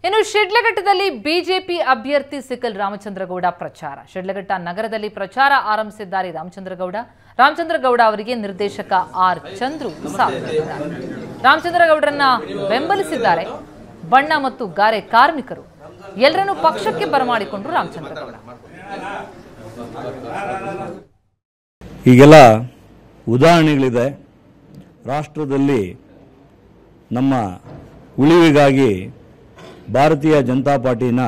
ಇನ್ನು ಶಿಡ್ಲಘಟ್ಟದಲ್ಲಿ ಬಿಜೆಪಿ ಅಭ್ಯರ್ಥಿ ಸಿಕಲ್ ರಾಮಚಂದ್ರಗೌಡ ಪ್ರಚಾರ ಶಿಡ್ಲಘಟ್ಟ ನಗರದಲ್ಲಿ ಪ್ರಚಾರ ಆರಂಭಿಸಿದ್ದಾರೆ ರಾಮಚಂದ್ರಗೌಡ ರಾಮಚಂದ್ರಗೌಡ ಅವರಿಗೆ ನಿರ್ದೇಶಕ ಆರ್ ಚಂದ್ರು ಸಾಥ್ ನೀಡಿದ್ದಾರೆ. ರಾಮಚಂದ್ರಗೌಡರನ್ನ ಬೆಂಬಲಿಸಿದ್ದಾರೆ ಬಣ್ಣ ಮತ್ತು ಗಾರೆ ಕಾರ್ಮಿಕರು ಎಲ್ಲರನ್ನೂ ಪಕ್ಷಕ್ಕೆ ಬರಮಾಡಿಕೊಂಡ್ರು ರಾಮಚಂದ್ರಗೌಡ ಈಗೆಲ್ಲ ಉದಾಹರಣೆಗಳಿದೆ ರಾಷ್ಟ್ರದಲ್ಲಿ ನಮ್ಮ ಉಳಿವಿಗಾಗಿ ಭಾರತೀಯ ಜನತಾ ಪಾರ್ಟಿನ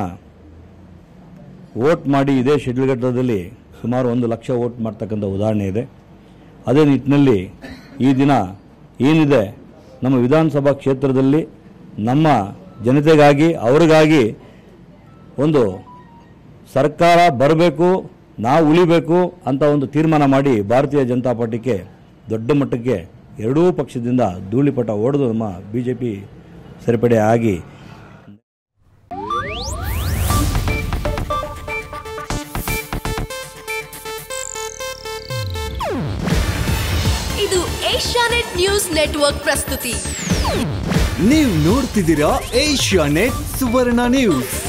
ವೋಟ್ ಮಾಡಿ ಇದೇ ಶಿಡ್ಲಘಟ್ಟದಲ್ಲಿ ಸುಮಾರು ಒಂದು ಲಕ್ಷ ವೋಟ್ ಮಾಡ್ತಕ್ಕಂಥ ಉದಾಹರಣೆ ಇದೆ ಅದೇ ನಿಟ್ಟಿನಲ್ಲಿ ಈ ದಿನ ಏನಿದೆ ನಮ್ಮ ವಿಧಾನಸಭಾ ಕ್ಷೇತ್ರದಲ್ಲಿ ನಮ್ಮ ಜನತೆಗಾಗಿ ಅವರಿಗಾಗಿ ಒಂದು ಸರ್ಕಾರ ಬರಬೇಕು ನಾವು ಉಳಿಬೇಕು ಅಂತ ಒಂದು ತೀರ್ಮಾನ ಮಾಡಿ ಭಾರತೀಯ ಜನತಾ ಪಾರ್ಟಿಗೆ ದೊಡ್ಡ ಮಟ್ಟಕ್ಕೆ ಎರಡೂ ಪಕ್ಷದಿಂದ ಧೂಳಿಪಟ ಹೊಡೆದು ನಮ್ಮ ಬಿ ಜೆ ಪಿ ಸೇರ್ಪಡೆ ಆಗಿ ಇದು ಏಷ್ಯಾನೆಟ್ ನ್ಯೂಸ್ ನೆಟ್ವರ್ಕ್ ಪ್ರಸ್ತುತಿ ನೀವು ನೋಡ್ತಿದ್ದೀರಾ ಏಷ್ಯಾ ನೆಟ್ ಸುವರ್ಣ ನ್ಯೂಸ್